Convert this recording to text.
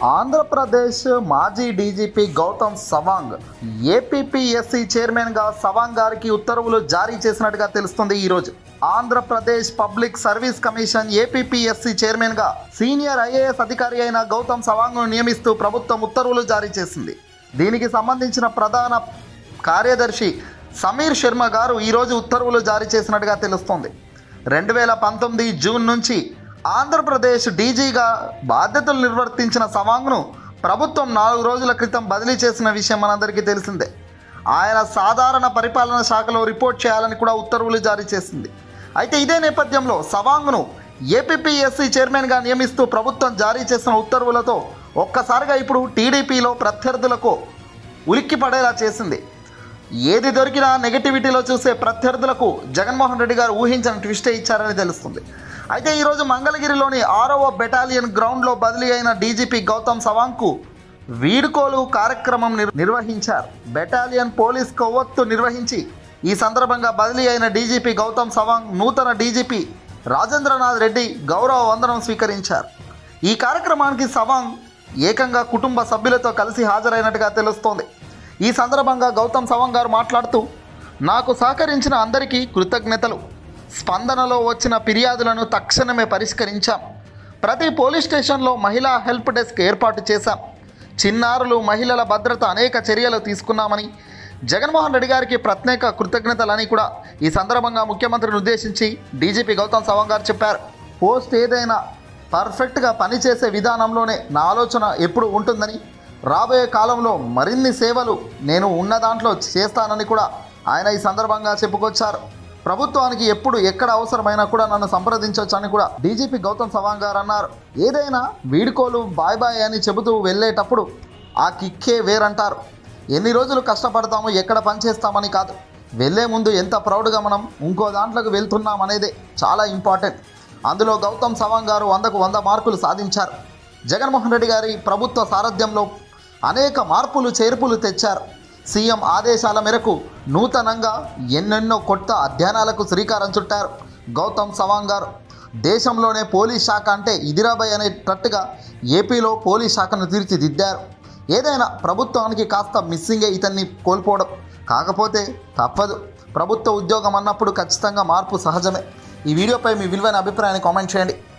ఆంధ్రప్రదేశ్ మాజీ DGP Gautam Sawang APPSC చైర్మన్గా సవాంగ్ గారికి ఉత్తర్వులు జారీ చేసినట్టుగా తెలుస్తుంది ఈరోజు Andhra Pradesh public service commission APPSC చైర్మన్గా సీనియర్ ఐఏఎస్ అధికారి అయిన గౌతమ్ సవాంగ్ను నియమిస్తూ ప్రభుత్వం ఉత్తర్వులు జారీ చేసింది దీనికి సంబంధించిన ప్రధాన కార్యదర్శి సమీర్ శర్మ గారు ఈరోజు ఉత్తర్వులు జారీ చేసినట్టుగా తెలుస్తోంది రెండు వేల పంతొమ్మిది జూన్ నుంచి ఆంధ్రప్రదేశ్ డీజీగా బాధ్యతలు నిర్వర్తించిన సవాంగ్ను ప్రభుత్వం నాలుగు రోజుల క్రితం బదిలీ చేసిన విషయం మనందరికీ తెలిసిందే ఆయన సాధారణ పరిపాలన శాఖలో రిపోర్ట్ చేయాలని కూడా ఉత్తర్వులు జారీ చేసింది అయితే ఇదే నేపథ్యంలో సవాంగ్ను ఏపీపీఎస్సీ చైర్మన్గా నియమిస్తూ ప్రభుత్వం జారీ చేసిన ఉత్తర్వులతో ఒక్కసారిగా ఇప్పుడు టీడీపీలో ప్రత్యర్థులకు ఉలిక్కి పడేలా చేసింది ఏది దొరికినా నెగటివిటీలో చూసే ప్రత్యర్థులకు జగన్మోహన్ రెడ్డి గారు ఊహించని ట్విస్టే ఇచ్చారని తెలుస్తుంది అయితే ఈరోజు మంగళగిరిలోని ఆరవ బెటాలియన్ గ్రౌండ్లో బదిలీ అయిన డీజీపీ గౌతమ్ సవాంగ్కు వీడుకోలు కార్యక్రమం నిర్- నిర్వహించారు బెటాలియన్ పోలీస్ కొవ్వొత్తు నిర్వహించి ఈ సందర్భంగా బదిలీ అయిన డీజీపీ గౌతమ్ సవాంగ్ నూతన డీజీపీ రాజేంద్రనాథ్ రెడ్డి గౌరవ వందనం స్వీకరించారు ఈ కార్యక్రమానికి సవాంగ్ ఏకంగా కుటుంబ సభ్యులతో కలిసి హాజరైనట్టుగా తెలుస్తోంది ఈ సందర్భంగా గౌతమ్ సవాంగ్ గారు మాట్లాడుతూ నాకు సహకరించిన అందరికీ కృతజ్ఞతలు స్పందనలో వచ్చిన ఫిర్యాదులను తక్షణమే పరిష్కరించాం ప్రతి పోలీస్ స్టేషన్లో మహిళా హెల్ప్ డెస్క్ ఏర్పాటు చేశాం చిన్నారులు మహిళల భద్రత అనేక చర్యలు తీసుకున్నామని జగన్మోహన్ రెడ్డి గారికి ప్రత్యేక కృతజ్ఞతలని కూడా ఈ సందర్భంగా ముఖ్యమంత్రిని ఉద్దేశించి డీజీపీ గౌతమ్ సవాంగ్ గారు చెప్పారు పోస్ట్ ఏదైనా పర్ఫెక్ట్గా పనిచేసే విధానంలోనే నా ఆలోచన ఎప్పుడు ఉంటుందని రాబోయే కాలంలో మరిన్ని సేవలు నేను ఉన్న దాంట్లో చేస్తానని కూడా ఆయన ఈ సందర్భంగా చెప్పుకొచ్చారు ప్రభుత్వానికి ఎప్పుడు ఎక్కడ అవసరమైనా కూడా నన్ను సంప్రదించవచ్చని కూడా డీజీపీ గౌతమ్ సవాంగ్ గారు అన్నారు ఏదైనా వీడుకోలు బాయ్ బాయ్ అని చెబుతూ వెళ్ళేటప్పుడు ఆ కిక్కే వేరంటారు ఎన్ని రోజులు కష్టపడతాము ఎక్కడ పని చేస్తామని కాదు వెళ్ళే ముందు ఎంత ప్రౌడ్గా మనం ఇంకో దాంట్లోకి వెళ్తున్నాం అనేది చాలా ఇంపార్టెంట్ అందులో గౌతమ్ సవాంగ్ గారు వందకు వంద మార్కులు సాధించారు జగన్మోహన్ రెడ్డి గారి ప్రభుత్వ సారథ్యంలో అనేక మార్పులు చేర్పులు తెచ్చారు సీఎం ఆదేశాల మేరకు నూతనంగా ఎన్నెన్నో కొత్త అధ్యయనాలకు శ్రీకారం చుట్టారు గౌతమ్ సవాంగ్ గారు దేశంలోనే పోలీస్ శాఖ అంటే ఇదిరాబాయ్ అనేటట్టుగా ఏపీలో పోలీస్ శాఖను తీర్చిదిద్దారు ఏదైనా ప్రభుత్వానికి కాస్త మిస్సింగే ఇతన్ని కోల్పోవడం కాకపోతే తప్పదు ప్రభుత్వ ఉద్యోగం అన్నప్పుడు ఖచ్చితంగా మార్పు సహజమే ఈ వీడియోపై మీ విలువైన అభిప్రాయాన్ని కామెంట్ చేయండి